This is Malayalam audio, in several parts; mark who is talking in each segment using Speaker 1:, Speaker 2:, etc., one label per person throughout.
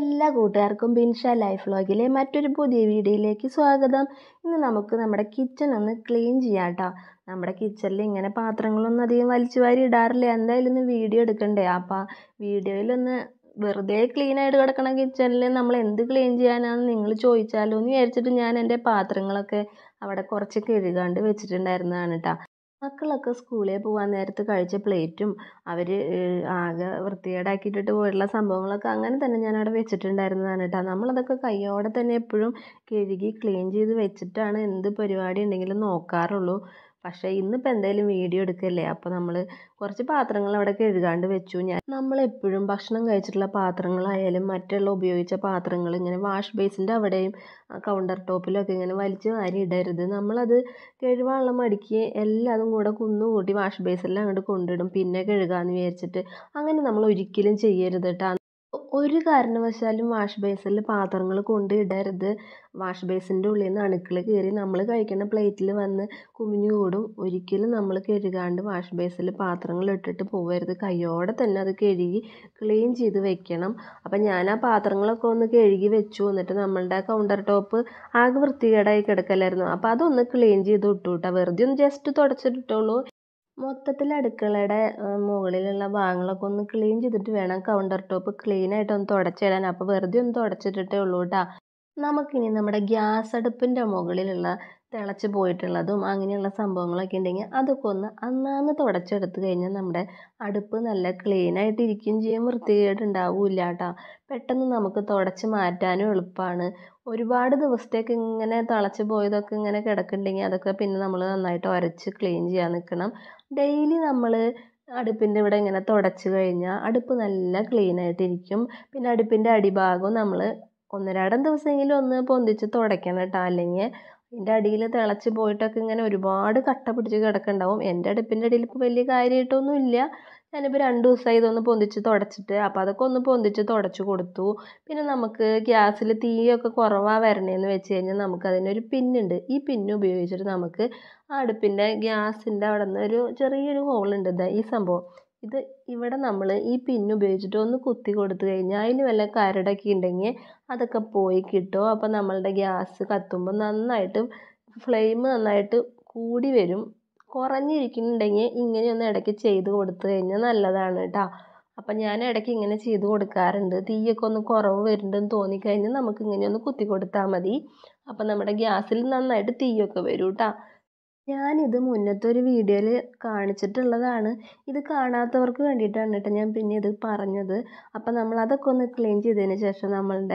Speaker 1: എല്ലാ കൂട്ടുകാർക്കും ബിൻഷ ലൈഫ് വ്ളോഗിലെ മറ്റൊരു പുതിയ വീഡിയോയിലേക്ക് സ്വാഗതം ഇന്ന് നമുക്ക് നമ്മുടെ കിച്ചൺ ഒന്ന് ക്ലീൻ ചെയ്യാം കേട്ടോ നമ്മുടെ കിച്ചണിൽ ഇങ്ങനെ പാത്രങ്ങളൊന്നും അധികം വലിച്ചു വാരി ഇടാറില്ല എന്തായാലും ഒന്ന് വീഡിയോ എടുക്കണ്ടേ അപ്പോൾ വീഡിയോയിലൊന്ന് വെറുതെ ക്ലീൻ ആയിട്ട് കിടക്കണ കിച്ചണിൽ നമ്മൾ എന്ത് ക്ലീൻ ചെയ്യാനാണെന്ന് നിങ്ങൾ ചോദിച്ചാലോ എന്ന് വിചാരിച്ചിട്ട് ഞാൻ എൻ്റെ പാത്രങ്ങളൊക്കെ അവിടെ കുറച്ച് കഴുകാണ്ട് വെച്ചിട്ടുണ്ടായിരുന്നതാണ് കേട്ടോ മക്കളൊക്കെ സ്കൂളിൽ പോകാൻ നേരത്ത് കഴിച്ച പ്ലേറ്റും അവർ ആകെ വൃത്തികേടാക്കിയിട്ടിട്ട് പോയിട്ടുള്ള സംഭവങ്ങളൊക്കെ അങ്ങനെ തന്നെ ഞാൻ അവിടെ വെച്ചിട്ടുണ്ടായിരുന്നതാണ് കേട്ടോ നമ്മളതൊക്കെ കയ്യോടെ തന്നെ എപ്പോഴും കഴുകി ക്ലീൻ ചെയ്ത് വെച്ചിട്ടാണ് എന്ത് പരിപാടി ഉണ്ടെങ്കിലും നോക്കാറുള്ളൂ പക്ഷേ ഇന്നിപ്പോൾ എന്തായാലും വീഡിയോ എടുക്കല്ലേ അപ്പോൾ നമ്മൾ കുറച്ച് പാത്രങ്ങൾ അവിടെ കഴുകാണ്ട് വെച്ചു ഞാൻ നമ്മളെപ്പോഴും ഭക്ഷണം കഴിച്ചിട്ടുള്ള പാത്രങ്ങളായാലും മറ്റുള്ള ഉപയോഗിച്ച പാത്രങ്ങൾ ഇങ്ങനെ വാഷ് ബേസിൻ്റെ അവിടെയും കൗണ്ടർ ടോപ്പിലൊക്കെ ഇങ്ങനെ വലിച്ച് വാരി ഇടരുത് നമ്മളത് കഴുകാനുള്ള മടിക്ക് എല്ലാതും കൂടെ കുന്നുകൂട്ടി വാഷ് ബേസിൽ അങ്ങോട്ട് കൊണ്ടിടും പിന്നെ കഴുകാമെന്ന് വിചാരിച്ചിട്ട് അങ്ങനെ നമ്മൾ ഒരിക്കലും ചെയ്യരുത് കേട്ടോ ഒരു കാരണവശാലും വാഷ് ബേസിൽ പാത്രങ്ങൾ കൊണ്ട് ഇടരുത് വാഷ് ബേസിൻ്റെ ഉള്ളിൽ നിന്ന് അണുക്കൾ കയറി നമ്മൾ കഴിക്കുന്ന പ്ലേറ്റിൽ വന്ന് കുമിഞ്ഞു കൂടും ഒരിക്കലും നമ്മൾ കഴുകാണ്ട് വാഷ് ബേസിൽ പാത്രങ്ങൾ ഇട്ടിട്ട് പോകരുത് കയ്യോടെ തന്നെ അത് കഴുകി ക്ലീൻ ചെയ്ത് വെക്കണം അപ്പം ഞാൻ ആ പാത്രങ്ങളൊക്കെ ഒന്ന് കഴുകി വെച്ചു എന്നിട്ട് നമ്മളുടെ കൗണ്ടർ ടോപ്പ് ആകെ വൃത്തികേടായി കിടക്കലായിരുന്നു അപ്പോൾ അതൊന്ന് ക്ലീൻ ചെയ്ത് ഇട്ടു കേട്ടോ വെറുതെ ഒന്ന് ജസ്റ്റ് തുടച്ചിട്ടിട്ടുള്ളൂ മൊത്തത്തിൽ അടുക്കളയുടെ മുകളിലുള്ള ഭാഗങ്ങളൊക്കെ ഒന്ന് ക്ലീൻ ചെയ്തിട്ട് വേണം കൗണ്ടർ ടോപ്പ് ക്ലീൻ ആയിട്ട് ഒന്ന് തുടച്ചിടാൻ അപ്പോൾ വെറുതെ ഒന്ന് തുടച്ചിട്ടിട്ടേ ഉള്ളൂ കേട്ടോ നമുക്കിനി നമ്മുടെ ഗ്യാസ് അടുപ്പിൻ്റെ മുകളിലുള്ള തിളച്ച് പോയിട്ടുള്ളതും അങ്ങനെയുള്ള സംഭവങ്ങളൊക്കെ ഉണ്ടെങ്കിൽ അതൊക്കെ ഒന്ന് അന്നാന്ന് തുടച്ചെടുത്ത് കഴിഞ്ഞാൽ നമ്മുടെ അടുപ്പ് നല്ല ക്ലീൻ ആയിട്ട് ഇരിക്കുകയും ചെയ്യും വൃത്തികേട് ഉണ്ടാവില്ല കേട്ടോ പെട്ടെന്ന് നമുക്ക് തുടച്ച് മാറ്റാനും എളുപ്പമാണ് ഒരുപാട് ദിവസത്തേക്ക് ഇങ്ങനെ തിളച്ച് പോയതൊക്കെ ഇങ്ങനെ കിടക്കുന്നുണ്ടെങ്കിൽ അതൊക്കെ പിന്നെ നമ്മൾ നന്നായിട്ട് ഉരച്ച് ക്ലീൻ ചെയ്യാൻ നിൽക്കണം ഡെയിലി നമ്മൾ അടുപ്പിൻ്റെ ഇവിടെ ഇങ്ങനെ തുടച്ച് കഴിഞ്ഞാൽ അടുപ്പ് നല്ല ക്ലീൻ ആയിട്ടിരിക്കും പിന്നെ അടുപ്പിൻ്റെ അടിഭാഗവും നമ്മൾ ഒന്നരാടം ദിവസമെങ്കിലും ഒന്ന് പൊന്തിച്ച് തുടയ്ക്കണം കേട്ടോ അല്ലെങ്കിൽ അതിൻ്റെ അടിയിൽ തിളച്ച് പോയിട്ടൊക്കെ ഇങ്ങനെ ഒരുപാട് കട്ട പിടിച്ച് കിടക്കുന്നുണ്ടാവും എൻ്റെ അടുപ്പിൻ്റെ അടിയിൽ ഇപ്പോൾ വലിയ കാര്യമായിട്ടൊന്നും ഇല്ല ഞാനിപ്പോൾ രണ്ട് ദിവസമായി ഇതൊന്ന് പൊന്തിച്ച് തുടച്ചിട്ട് അപ്പോൾ അതൊക്കെ ഒന്ന് പൊന്തിച്ച് തുടച്ച് കൊടുത്തു പിന്നെ നമുക്ക് ഗ്യാസിൽ തീയൊക്കെ കുറവാണ് വരണേന്ന് വെച്ച് കഴിഞ്ഞാൽ നമുക്ക് അതിനൊരു പിന്നുണ്ട് ഈ പിന്ന് ഉപയോഗിച്ചിട്ട് നമുക്ക് ആ അടുപ്പിൻ്റെ ഗ്യാസിൻ്റെ അവിടെ നിന്ന് ഒരു ചെറിയൊരു ഹോളുണ്ട് ഇതാ ഈ സംഭവം ഇത് ഇവിടെ നമ്മൾ ഈ പിന്ന് ഉപയോഗിച്ചിട്ട് ഒന്ന് കുത്തി കൊടുത്തു കഴിഞ്ഞാൽ അതിൽ വല്ല കരടൊക്കെ ഉണ്ടെങ്കിൽ അതൊക്കെ പോയി കിട്ടും അപ്പോൾ നമ്മളുടെ ഗ്യാസ് കത്തുമ്പോൾ നന്നായിട്ട് ഫ്ലെയിം നന്നായിട്ട് കൂടി വരും കുറഞ്ഞിരിക്കുന്നുണ്ടെങ്കിൽ ഇങ്ങനെയൊന്ന് ഇടയ്ക്ക് ചെയ്ത് കൊടുത്തു കഴിഞ്ഞാൽ നല്ലതാണ് കേട്ടോ അപ്പം ഞാൻ ഇടയ്ക്ക് ഇങ്ങനെ ചെയ്ത് കൊടുക്കാറുണ്ട് തീയൊക്കെ ഒന്ന് കുറവ് വരുന്നുണ്ടെന്ന് തോന്നിക്കഴിഞ്ഞാൽ നമുക്ക് ഇങ്ങനെ ഒന്ന് കുത്തി കൊടുത്താൽ മതി അപ്പം നമ്മുടെ ഗ്യാസിൽ നന്നായിട്ട് തീയൊക്കെ വരും കേട്ടോ ഞാനിത് മുന്നത്തെ ഒരു വീഡിയോയിൽ കാണിച്ചിട്ടുള്ളതാണ് ഇത് കാണാത്തവർക്ക് വേണ്ടിയിട്ടാണ് കേട്ടോ ഞാൻ പിന്നെ ഇത് പറഞ്ഞത് അപ്പം നമ്മൾ അതൊക്കെ ഒന്ന് ക്ലീൻ ചെയ്തതിന് ശേഷം നമ്മളുടെ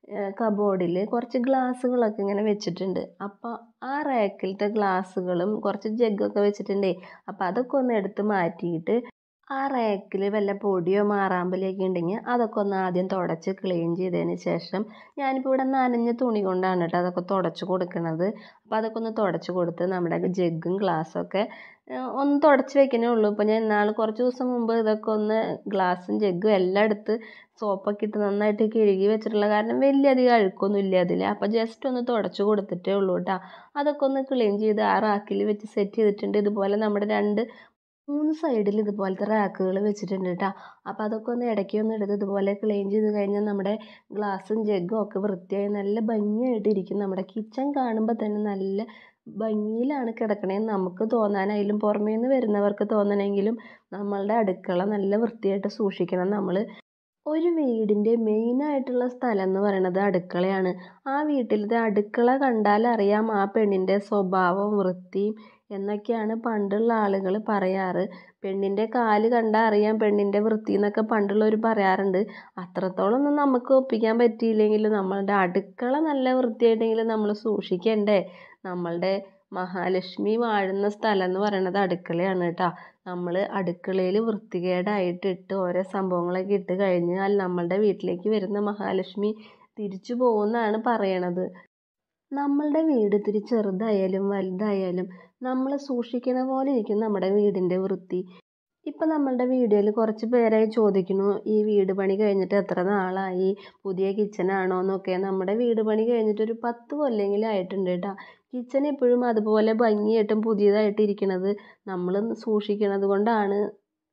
Speaker 1: കബോർഡിൽ കുറച്ച് ഗ്ലാസ്സുകളൊക്കെ ഇങ്ങനെ വെച്ചിട്ടുണ്ട് അപ്പോൾ ആ റാക്കിലത്തെ ഗ്ലാസ്സുകളും കുറച്ച് ജഗ്ഗൊക്കെ വെച്ചിട്ടുണ്ടേ അപ്പോൾ അതൊക്കെ ഒന്ന് എടുത്ത് മാറ്റിയിട്ട് ആ റാക്കിൽ വല്ല പൊടിയോ മാറാമ്പലിയൊക്കെ ഉണ്ടെങ്കിൽ അതൊക്കെ ഒന്ന് ആദ്യം തുടച്ച് ക്ലീൻ ചെയ്തതിന് ശേഷം ഞാനിപ്പോൾ ഇവിടെ നനഞ്ഞ തുണി കൊണ്ടാണ് കേട്ടോ അതൊക്കെ തുടച്ച് കൊടുക്കുന്നത് അപ്പോൾ അതൊക്കെ ഒന്ന് തുടച്ച് കൊടുത്ത് നമ്മുടെ ജഗ്ഗും ഗ്ലാസ്സൊക്കെ ഒന്ന് തുടച്ച് വെക്കണേ ഉള്ളൂ ഇപ്പോൾ ഞാൻ ഇന്നാൾ കുറച്ച് ദിവസം മുമ്പ് ഇതൊക്കെ ഒന്ന് ഗ്ലാസ്സും ജഗ്ഗും എല്ലാം എടുത്ത് സോപ്പൊക്കെ ഇട്ട് നന്നായിട്ട് കഴുകി വെച്ചിട്ടുള്ള കാരണം വലിയ അധികം അഴുക്കൊന്നും ഇല്ല അതിൽ അപ്പോൾ ജസ്റ്റ് ഒന്ന് തുടച്ച് കൊടുത്തിട്ടേ ഉള്ളൂ കേട്ടോ അതൊക്കെ ഒന്ന് ക്ലീൻ ചെയ്ത് ആ റാക്കിൽ വെച്ച് സെറ്റ് ചെയ്തിട്ടുണ്ട് ഇതുപോലെ നമ്മുടെ രണ്ട് മൂന്ന് സൈഡിൽ ഇതുപോലത്തെ റാക്കുകൾ വെച്ചിട്ടുണ്ട് കേട്ടോ അപ്പോൾ അതൊക്കെ ഒന്ന് ഇടയ്ക്ക് ഒന്ന് എടുത്ത് ഇതുപോലെ ക്ലീൻ ചെയ്ത് കഴിഞ്ഞാൽ നമ്മുടെ ഗ്ലാസും ജഗ്ഗും ഒക്കെ വൃത്തിയായി നല്ല ഭംഗിയായിട്ട് ഇരിക്കും നമ്മുടെ കിച്ചൺ കാണുമ്പോൾ തന്നെ നല്ല ഭംഗിയിലാണ് കിടക്കണേന്ന് നമുക്ക് തോന്നാനായാലും പുറമേ നിന്ന് വരുന്നവർക്ക് തോന്നണമെങ്കിലും നമ്മളുടെ അടുക്കള നല്ല വൃത്തിയായിട്ട് സൂക്ഷിക്കണം നമ്മൾ ഒരു വീടിൻ്റെ മെയിനായിട്ടുള്ള സ്ഥലം എന്ന് പറയുന്നത് അടുക്കളയാണ് ആ വീട്ടിലത്തെ അടുക്കള കണ്ടാൽ അറിയാം ആ പെണ്ണിൻ്റെ സ്വഭാവം വൃത്തിയും എന്നൊക്കെയാണ് പണ്ടുള്ള ആളുകൾ പറയാറ് പെണ്ണിൻ്റെ കാല് കണ്ടാൽ അറിയാം പെണ്ണിൻ്റെ വൃത്തി എന്നൊക്കെ പണ്ടുള്ളവർ പറയാറുണ്ട് അത്രത്തോളം ഒന്നും നമുക്ക് ഒപ്പിക്കാൻ പറ്റിയില്ലെങ്കിലും നമ്മളുടെ അടുക്കള നല്ല വൃത്തിയായിട്ടെങ്കിലും നമ്മൾ സൂക്ഷിക്കണ്ടേ നമ്മളുടെ മഹാലക്ഷ്മി വാഴുന്ന സ്ഥലം എന്ന് പറയുന്നത് അടുക്കളയാണ് കേട്ടോ നമ്മൾ അടുക്കളയിൽ വൃത്തികേടായിട്ട് ഇട്ട് ഓരോ സംഭവങ്ങളൊക്കെ ഇട്ട് കഴിഞ്ഞാൽ നമ്മളുടെ വീട്ടിലേക്ക് വരുന്ന മഹാലക്ഷ്മി തിരിച്ചു പോകുമെന്നാണ് പറയണത് നമ്മളുടെ വീട് ഇത്തിരി ചെറുതായാലും വലുതായാലും നമ്മൾ സൂക്ഷിക്കണ പോലെ ഇരിക്കും നമ്മുടെ വീടിൻ്റെ വൃത്തി ഇപ്പം നമ്മളുടെ വീഡിയോയിൽ കുറച്ച് പേരായി ചോദിക്കുന്നു ഈ വീട് പണി കഴിഞ്ഞിട്ട് എത്ര നാളായി പുതിയ കിച്ചണാണോ എന്നൊക്കെ നമ്മുടെ വീട് പണി കഴിഞ്ഞിട്ട് ഒരു പത്ത് കൊല്ലെങ്കിലും ആയിട്ടുണ്ട് കേട്ടോ കിച്ചൺ എപ്പോഴും അതുപോലെ ഭംഗിയായിട്ടും പുതിയതായിട്ട് ഇരിക്കണത് നമ്മൾ സൂക്ഷിക്കണത് കൊണ്ടാണ്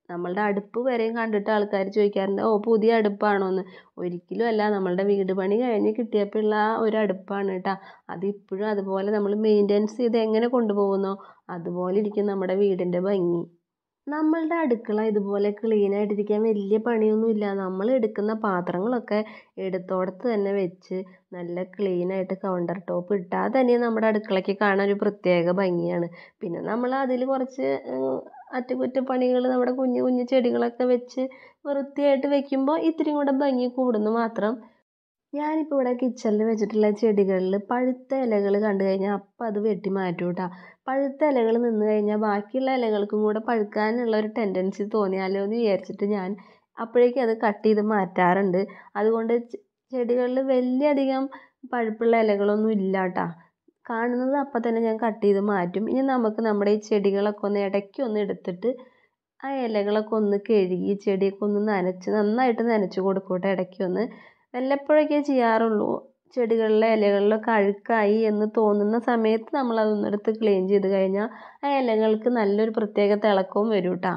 Speaker 1: നമ്മളുടെ അടുപ്പ് വരെയും കണ്ടിട്ട് ആൾക്കാർ ചോദിക്കാറുണ്ട് ഓ പുതിയ അടുപ്പാണോ എന്ന് ഒരിക്കലും അല്ല നമ്മളുടെ വീട് പണി കഴിഞ്ഞ് കിട്ടിയപ്പോഴുള്ള ആ ഒരു അടുപ്പാണ് കേട്ടോ അതിപ്പോഴും അതുപോലെ നമ്മൾ മെയിൻ്റെനൻസ് ചെയ്ത് എങ്ങനെ കൊണ്ടുപോകുന്നോ അതുപോലെ ഇരിക്കും നമ്മുടെ വീടിൻ്റെ ഭംഗി നമ്മളുടെ അടുക്കള ഇതുപോലെ ക്ലീൻ ആയിട്ടിരിക്കാൻ വലിയ പണിയൊന്നുമില്ല നമ്മൾ എടുക്കുന്ന പാത്രങ്ങളൊക്കെ എടുത്തോടത്ത് തന്നെ വെച്ച് നല്ല ക്ലീൻ ആയിട്ട് കൗണ്ടർ ടോപ്പ് ഇട്ടാൽ തന്നെ നമ്മുടെ അടുക്കളയ്ക്ക് കാണാൻ ഒരു പ്രത്യേക ഭംഗിയാണ് പിന്നെ നമ്മൾ അതിൽ കുറച്ച് അറ്റകുറ്റപ്പണികൾ നമ്മുടെ കുഞ്ഞു കുഞ്ഞു ചെടികളൊക്കെ വെച്ച് വൃത്തിയായിട്ട് വെക്കുമ്പോൾ ഇത്തിരി കൂടെ ഭംഗി കൂടുന്നു മാത്രം ഞാനിപ്പോൾ ഇവിടെ കിച്ചണിൽ വെച്ചിട്ടുള്ള ചെടികളിൽ പഴുത്ത ഇലകൾ കണ്ടു കഴിഞ്ഞാൽ അപ്പം അത് വെട്ടി മാറ്റും കേട്ടോ പഴുത്ത ഇലകൾ നിന്ന് കഴിഞ്ഞാൽ ബാക്കിയുള്ള ഇലകൾക്കും കൂടെ പഴുക്കാനുള്ള ഒരു ടെൻഡൻസി തോന്നിയാലോ എന്ന് വിചാരിച്ചിട്ട് ഞാൻ അപ്പോഴേക്കും അത് കട്ട് ചെയ്ത് മാറ്റാറുണ്ട് അതുകൊണ്ട് ചെടികളിൽ വലിയധികം പഴുപ്പുള്ള ഇലകളൊന്നും ഇല്ല കേട്ടോ കാണുന്നത് അപ്പം തന്നെ ഞാൻ കട്ട് ചെയ്ത് മാറ്റും ഇനി നമുക്ക് നമ്മുടെ ഈ ചെടികളൊക്കെ ഒന്ന് ഇടയ്ക്ക് ഒന്ന് എടുത്തിട്ട് ആ ഇലകളൊക്കെ ഒന്ന് കഴുകി ചെടിയൊക്കെ ഒന്ന് നനച്ച് നന്നായിട്ട് നനച്ച് കൊടുക്കൂട്ടെ ഇടയ്ക്ക് ഒന്ന് വല്ലപ്പോഴൊക്കെ ചെയ്യാറുള്ളൂ ചെടികളിലെ ഇലകളിലൊക്കെ അഴുക്കായി എന്ന് തോന്നുന്ന സമയത്ത് നമ്മൾ അതൊന്നെടുത്ത് ക്ലീൻ ചെയ്ത് കഴിഞ്ഞാൽ ആ ഇലകൾക്ക് നല്ലൊരു പ്രത്യേക തിളക്കവും വരും കേട്ടോ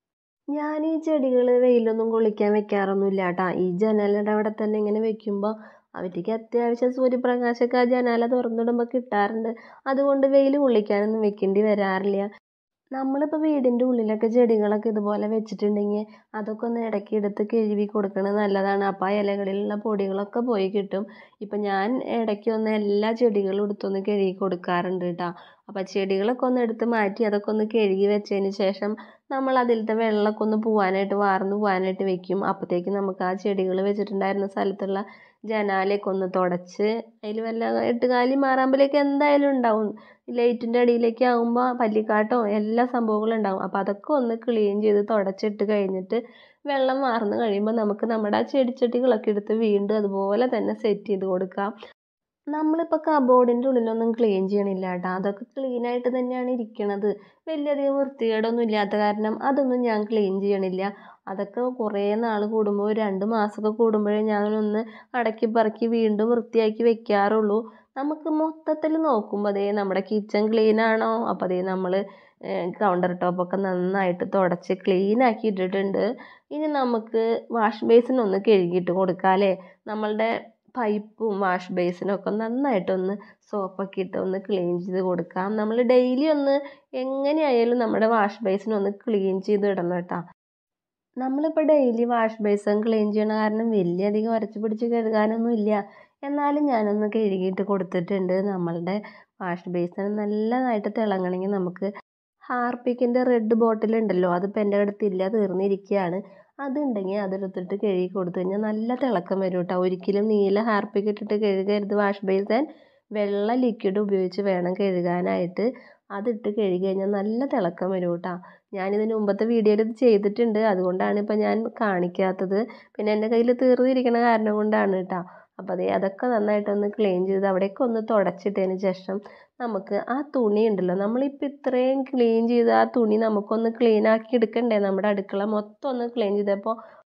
Speaker 1: ഞാൻ ഈ ചെടികൾ വെയിലൊന്നും കൊള്ളിക്കാൻ വെക്കാറൊന്നുമില്ല കേട്ടോ ഈ ജനലയുടെ അവിടെ തന്നെ ഇങ്ങനെ വെക്കുമ്പോൾ അവർക്ക് അത്യാവശ്യം സൂര്യപ്രകാശമൊക്കെ ആ ജനാല തുറന്നിടുമ്പോൾ കിട്ടാറുണ്ട് അതുകൊണ്ട് വെയിൽ കൊള്ളിക്കാനൊന്നും വെക്കേണ്ടി വരാറില്ല നമ്മളിപ്പോൾ വീടിൻ്റെ ഉള്ളിലൊക്കെ ചെടികളൊക്കെ ഇതുപോലെ വെച്ചിട്ടുണ്ടെങ്കിൽ അതൊക്കെ ഒന്ന് ഇടയ്ക്ക് എടുത്ത് കഴുകി കൊടുക്കണത് നല്ലതാണ് അപ്പോൾ ആ ഇലകളിലുള്ള പൊടികളൊക്കെ പോയി കിട്ടും ഇപ്പം ഞാൻ ഇടയ്ക്ക് ഒന്ന് എല്ലാ ചെടികളും എടുത്തൊന്ന് കഴുകി കൊടുക്കാറുണ്ട് കേട്ടോ അപ്പോൾ ചെടികളൊക്കെ ഒന്ന് എടുത്ത് മാറ്റി അതൊക്കെ ഒന്ന് കഴുകി വെച്ചതിന് ശേഷം നമ്മൾ അതിലത്തെ വെള്ളമൊക്കെ ഒന്ന് പോവാനായിട്ട് വാർന്ന് പോവാനായിട്ട് വെക്കും അപ്പോഴത്തേക്കും നമുക്ക് ആ ചെടികൾ വെച്ചിട്ടുണ്ടായിരുന്ന സ്ഥലത്തുള്ള ജനാലയൊക്കെ ഒന്ന് തുടച്ച് അതിൽ വല്ല എട്ടുകാലി മാറാമ്പലൊക്കെ എന്തായാലും ഉണ്ടാവും ലൈറ്റിൻ്റെ അടിയിലേക്ക് ആകുമ്പോൾ പല്ലിക്കാട്ടോ എല്ലാ സംഭവങ്ങളും ഉണ്ടാവും അപ്പോൾ അതൊക്കെ ഒന്ന് ക്ലീൻ ചെയ്ത് തുടച്ചിട്ട് കഴിഞ്ഞിട്ട് വെള്ളം വാർന്ന് കഴിയുമ്പോൾ നമുക്ക് നമ്മുടെ ആ ചെടിച്ചട്ടികളൊക്കെ എടുത്ത് വീണ്ടും അതുപോലെ തന്നെ സെറ്റ് ചെയ്ത് കൊടുക്കാം നമ്മളിപ്പോൾ കബോർഡിൻ്റെ ഉള്ളിലൊന്നും ക്ലീൻ ചെയ്യണില്ല കേട്ടോ അതൊക്കെ ക്ലീൻ ആയിട്ട് തന്നെയാണ് ഇരിക്കണത് വലിയധികം വൃത്തികേടൊന്നും ഇല്ലാത്ത കാരണം അതൊന്നും ഞാൻ ക്ലീൻ ചെയ്യണില്ല അതൊക്കെ കുറേ നാൾ കൂടുമ്പോൾ ഒരു രണ്ട് മാസമൊക്കെ കൂടുമ്പോഴേ ഞാനൊന്ന് അടക്കി പറക്കി വീണ്ടും വൃത്തിയാക്കി വെക്കാറുള്ളൂ നമുക്ക് മൊത്തത്തിൽ നോക്കുമ്പോൾ അതേ നമ്മുടെ കിച്ചൺ ക്ലീൻ ആണോ അപ്പോൾ അതേ നമ്മൾ കൗണ്ടർ ടോപ്പൊക്കെ നന്നായിട്ട് തുടച്ച് ക്ലീൻ ആക്കി ഇട്ടിട്ടുണ്ട് ഇനി നമുക്ക് വാഷ് ബേസിൻ ഒന്ന് കഴുകിയിട്ട് കൊടുക്കാം അല്ലേ നമ്മളുടെ പൈപ്പും വാഷ് ബേസിനും ഒക്കെ നന്നായിട്ടൊന്ന് സോപ്പൊക്കെ ഇട്ട് ഒന്ന് ക്ലീൻ ചെയ്ത് കൊടുക്കാം നമ്മൾ ഡെയിലി ഒന്ന് എങ്ങനെയായാലും നമ്മുടെ വാഷ് ബേസിൻ ഒന്ന് ക്ലീൻ ചെയ്ത് ഇടണം കേട്ടോ നമ്മളിപ്പോൾ ഡെയിലി വാഷ് ബേസിൻ ക്ലീൻ ചെയ്യണ കാരണം വലിയധികം ഉരച്ച് പിടിച്ച് കഴുകാനൊന്നും ഇല്ല എന്നാലും ഞാനൊന്ന് കഴുകിയിട്ട് കൊടുത്തിട്ടുണ്ട് നമ്മളുടെ വാഷ് ബേസിൻ നല്ലതായിട്ട് തിളങ്ങണമെങ്കിൽ നമുക്ക് ഹാർപ്പിക്കിൻ്റെ റെഡ് ബോട്ടിൽ ഉണ്ടല്ലോ അതിപ്പോൾ എൻ്റെ അടുത്തില്ല തീർന്നിരിക്കുകയാണ് അതുണ്ടെങ്കിൽ അതെടുത്തിട്ട് കഴുകി കൊടുത്തു കഴിഞ്ഞാൽ നല്ല തിളക്കം വരും കേട്ടോ ഒരിക്കലും നീല ഹാർപ്പിക്ക് ഇട്ടിട്ട് കഴുകരുത് വാഷ് ബേസിൻ വെള്ള ലിക്വിഡ് ഉപയോഗിച്ച് വേണം കഴുകാനായിട്ട് അതിട്ട് കഴുകി കഴിഞ്ഞാൽ നല്ല തിളക്കം വരും കേട്ടോ ഞാനിതിന് മുമ്പത്തെ വീഡിയോയിൽ ഇത് ചെയ്തിട്ടുണ്ട് അതുകൊണ്ടാണ് ഇപ്പോൾ ഞാൻ കാണിക്കാത്തത് പിന്നെ എൻ്റെ കയ്യിൽ തീർന്നിരിക്കണ കാരണം കൊണ്ടാണ് കേട്ടോ അപ്പോൾ അതേ അതൊക്കെ നന്നായിട്ടൊന്ന് ക്ലീൻ ചെയ്ത് അവിടെയൊക്കെ ഒന്ന് തുടച്ചിട്ടതിന് ശേഷം നമുക്ക് ആ തുണി ഉണ്ടല്ലോ നമ്മളിപ്പോൾ ഇത്രയും ക്ലീൻ ചെയ്ത് ആ തുണി നമുക്കൊന്ന് ക്ലീൻ ആക്കി എടുക്കണ്ടേ നമ്മുടെ അടുക്കള മൊത്തം ഒന്ന് ക്ലീൻ ചെയ്തപ്പോൾ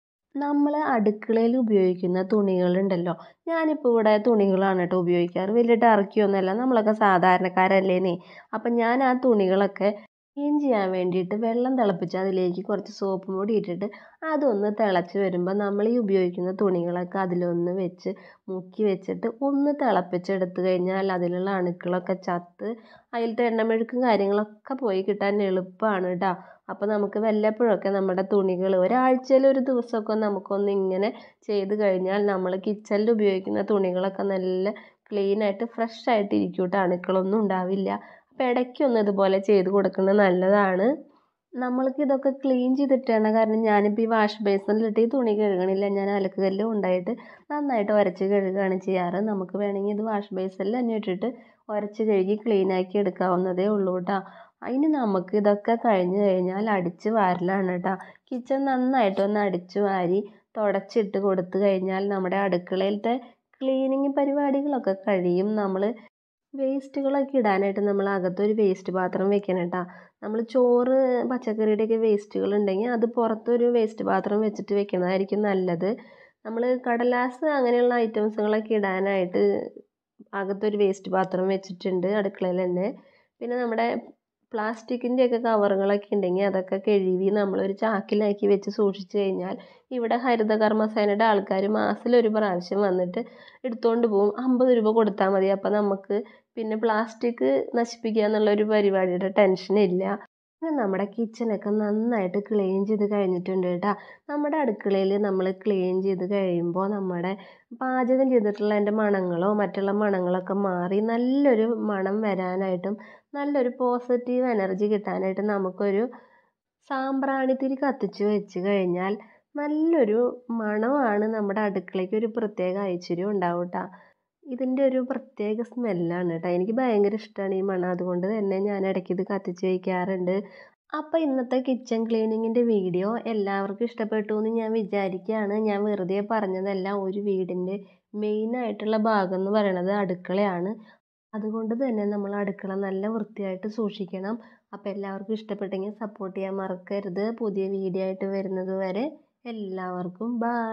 Speaker 1: നമ്മൾ അടുക്കളയിൽ ഉപയോഗിക്കുന്ന തുണികളുണ്ടല്ലോ ഞാനിപ്പോൾ ഇവിടെ തുണികളാണ് കേട്ടോ ഉപയോഗിക്കാറ് വലിയ ടർക്കിയൊന്നുമല്ല നമ്മളൊക്കെ സാധാരണക്കാരല്ലേന്നേ അപ്പം ഞാൻ ആ തുണികളൊക്കെ ക്ലീൻ ചെയ്യാൻ വേണ്ടിയിട്ട് വെള്ളം തിളപ്പിച്ച് അതിലേക്ക് കുറച്ച് സോപ്പ് പൊടി ഇട്ടിട്ട് അതൊന്ന് തിളച്ച് വരുമ്പോൾ നമ്മൾ ഈ ഉപയോഗിക്കുന്ന തുണികളൊക്കെ അതിലൊന്ന് വെച്ച് മുക്കി വെച്ചിട്ട് ഒന്ന് തിളപ്പിച്ചെടുത്ത് കഴിഞ്ഞാൽ അതിലുള്ള അണുക്കളൊക്കെ ചത്ത് അതിലത്തെ എണ്ണമെഴുക്കും കാര്യങ്ങളൊക്കെ പോയി കിട്ടാൻ എളുപ്പമാണ് കേട്ടോ അപ്പോൾ നമുക്ക് വല്ലപ്പോഴൊക്കെ നമ്മുടെ തുണികൾ ഒരാഴ്ചയിൽ ഒരു ദിവസമൊക്കെ നമുക്കൊന്ന് ഇങ്ങനെ ചെയ്ത് കഴിഞ്ഞാൽ നമ്മൾ കിച്ചണിൽ ഉപയോഗിക്കുന്ന തുണികളൊക്കെ നല്ല ക്ലീൻ ആയിട്ട് ഫ്രഷ് ആയിട്ട് ഇരിക്കും കേട്ടോ അണുക്കളൊന്നും ഉണ്ടാവില്ല അപ്പോൾ ഇടയ്ക്കൊന്ന് ഇതുപോലെ ചെയ്ത് കൊടുക്കുന്നത് നല്ലതാണ് നമ്മൾക്ക് ഇതൊക്കെ ക്ലീൻ ചെയ്തിട്ടാണ് കാരണം ഞാനിപ്പോൾ ഈ വാഷ് ബേസിനിലിട്ട് ഈ തുണി കഴുകണില്ല ഞാൻ അലക്കുകല്ലും ഉണ്ടായിട്ട് നന്നായിട്ട് ഉരച്ച് കഴുകുകയാണ് ചെയ്യാറ് നമുക്ക് വേണമെങ്കിൽ ഇത് വാഷ് ബേസിനിൽ തന്നെ ഇട്ടിട്ട് ഉരച്ച് കഴുകി ക്ലീൻ ആക്കി എടുക്കാവുന്നതേ ഉള്ളൂ കേട്ടോ അതിന് നമുക്ക് ഇതൊക്കെ കഴിഞ്ഞ് കഴിഞ്ഞാൽ അടിച്ച് വാരലാണ് കേട്ടോ കിച്ചൺ നന്നായിട്ടൊന്ന് അടിച്ച് വാരി തുടച്ചിട്ട് കൊടുത്തു കഴിഞ്ഞാൽ നമ്മുടെ അടുക്കളയിലത്തെ ക്ലീനിങ് പരിപാടികളൊക്കെ കഴിയും നമ്മൾ വേസ്റ്റുകളൊക്കെ ഇടാനായിട്ട് നമ്മൾ അകത്തൊരു വേസ്റ്റ് പാത്രം വെക്കണം കേട്ടോ നമ്മൾ ചോറ് പച്ചക്കറിയുടെയൊക്കെ വേസ്റ്റുകൾ ഉണ്ടെങ്കിൽ അത് പുറത്തൊരു വേസ്റ്റ് പാത്രം വെച്ചിട്ട് വെക്കുന്നതായിരിക്കും നല്ലത് നമ്മൾ കടലാസ് അങ്ങനെയുള്ള ഐറ്റംസുകളൊക്കെ ഇടാനായിട്ട് അകത്തൊരു വേസ്റ്റ് പാത്രം വെച്ചിട്ടുണ്ട് അടുക്കളയിൽ തന്നെ പിന്നെ നമ്മുടെ പ്ലാസ്റ്റിക്കിൻ്റെയൊക്കെ കവറുകളൊക്കെ ഉണ്ടെങ്കിൽ അതൊക്കെ കഴുകി നമ്മളൊരു ചാക്കിലാക്കി വെച്ച് സൂക്ഷിച്ച് കഴിഞ്ഞാൽ ഇവിടെ ഹരിതകർമ്മസേനയുടെ ആൾക്കാർ മാസത്തിലൊരു പ്രാവശ്യം വന്നിട്ട് എടുത്തുകൊണ്ട് പോകും അമ്പത് രൂപ കൊടുത്താൽ മതി അപ്പോൾ നമുക്ക് പിന്നെ പ്ലാസ്റ്റിക് നശിപ്പിക്കുക എന്നുള്ളൊരു പരിപാടിയുടെ ടെൻഷനില്ല പിന്നെ നമ്മുടെ കിച്ചണൊക്കെ നന്നായിട്ട് ക്ലീൻ ചെയ്ത് കഴിഞ്ഞിട്ടുണ്ട് കേട്ടോ നമ്മുടെ അടുക്കളയിൽ നമ്മൾ ക്ലീൻ ചെയ്ത് കഴിയുമ്പോൾ നമ്മുടെ പാചകം ചെയ്തിട്ടുള്ളതിൻ്റെ മണങ്ങളോ മറ്റുള്ള മണങ്ങളൊക്കെ മാറി നല്ലൊരു മണം വരാനായിട്ടും നല്ലൊരു പോസിറ്റീവ് എനർജി കിട്ടാനായിട്ട് നമുക്കൊരു സാമ്പ്രാണിത്തിരി കത്തിച്ച് വെച്ച് കഴിഞ്ഞാൽ നല്ലൊരു മണമാണ് നമ്മുടെ അടുക്കളയ്ക്ക് ഒരു പ്രത്യേക ഐശ്വര്യം ഉണ്ടാവും കേട്ടോ ഇതിൻ്റെ ഒരു പ്രത്യേക സ്മെല്ലാണ് കേട്ടോ എനിക്ക് ഭയങ്കര ഇഷ്ടമാണ് ഈ മണം അതുകൊണ്ട് തന്നെ ഞാൻ ഇടയ്ക്ക് ഇത് കത്തിച്ച് വയ്ക്കാറുണ്ട് അപ്പോൾ ഇന്നത്തെ കിച്ചൺ ക്ലീനിങ്ങിൻ്റെ വീഡിയോ എല്ലാവർക്കും ഇഷ്ടപ്പെട്ടു എന്ന് ഞാൻ വിചാരിക്കുകയാണ് ഞാൻ വെറുതെ പറഞ്ഞതല്ല ഒരു വീടിൻ്റെ മെയിനായിട്ടുള്ള ഭാഗം എന്ന് പറയുന്നത് അടുക്കളയാണ് അതുകൊണ്ട് തന്നെ നമ്മൾ അടുക്കള നല്ല വൃത്തിയായിട്ട് സൂക്ഷിക്കണം അപ്പോൾ എല്ലാവർക്കും ഇഷ്ടപ്പെട്ടെങ്കിൽ സപ്പോർട്ട് ചെയ്യാൻ മറക്കരുത് പുതിയ വീഡിയോ ആയിട്ട് വരുന്നത് വരെ എല്ലാവർക്കും ബൈ